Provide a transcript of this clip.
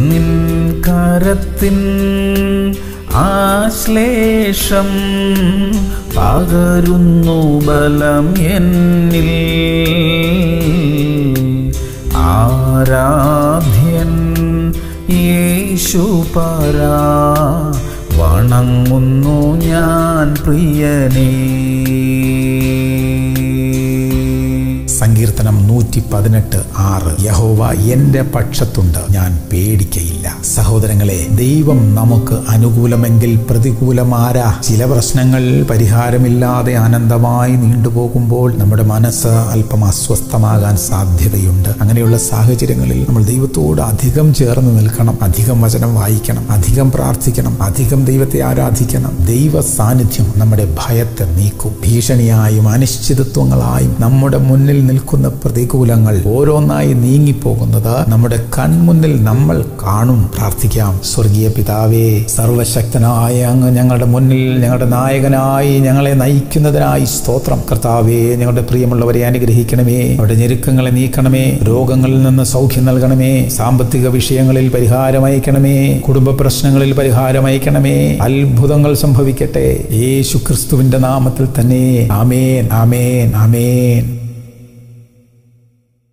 നിൻ കരത്തിൻ ആശ്ലേഷം പകരുന്നു ബലം എന്നിൽ ആരാധ്യൻ യേശുപരാ വണങ്ങുന്നു ഞാൻ പ്രിയനേ സങ്കീർത്തനം നൂറ്റി പതിനെട്ട് ആറ് യഹോവ എന്റെ പക്ഷത്തുണ്ട് ഞാൻ പേടിക്കയില്ല സഹോദരങ്ങളെ ദൈവം നമുക്ക് അനുകൂലമെങ്കിൽ പ്രതികൂലമാരാ ചില പ്രശ്നങ്ങൾ പരിഹാരമില്ലാതെ അനന്തമായി നീണ്ടുപോകുമ്പോൾ നമ്മുടെ മനസ്സ് അല്പം അസ്വസ്ഥമാകാൻ സാധ്യതയുണ്ട് അങ്ങനെയുള്ള സാഹചര്യങ്ങളിൽ നമ്മൾ ദൈവത്തോട് അധികം ചേർന്ന് നിൽക്കണം അധികം വചനം വായിക്കണം അധികം പ്രാർത്ഥിക്കണം അധികം ദൈവത്തെ ആരാധിക്കണം ദൈവ സാന്നിധ്യം നമ്മുടെ ഭയത്തെ നീക്കും ഭീഷണിയായും അനിശ്ചിതത്വങ്ങളായും നമ്മുടെ മുന്നിൽ നിൽക്കുന്ന പ്രതികൂലങ്ങൾ ഓരോന്നായി നീങ്ങിപ്പോകുന്നത് നമ്മുടെ കൺമുന്നിൽ നമ്മൾ കാണും പ്രാർത്ഥിക്കാം സ്വർഗീയ പിതാവേ സർവശക്തനായ അങ്ങ് ഞങ്ങളുടെ മുന്നിൽ ഞങ്ങളുടെ നായകനായി ഞങ്ങളെ നയിക്കുന്നതിനായി സ്തോത്രം കർത്താവേ ഞങ്ങളുടെ പ്രിയമുള്ളവരെ അനുഗ്രഹിക്കണമേ അവരുടെ ഞെരുക്കങ്ങളെ നീക്കണമേ രോഗങ്ങളിൽ നിന്ന് സൗഖ്യം നൽകണമേ സാമ്പത്തിക വിഷയങ്ങളിൽ പരിഹാരം അയക്കണമേ കുടുംബ പ്രശ്നങ്ങളിൽ പരിഹാരം അയക്കണമേ അത്ഭുതങ്ങൾ സംഭവിക്കട്ടെ യേശു ക്രിസ്തുവിന്റെ നാമത്തിൽ തന്നെ ആമേൻ ആമേൻ ആമേൻ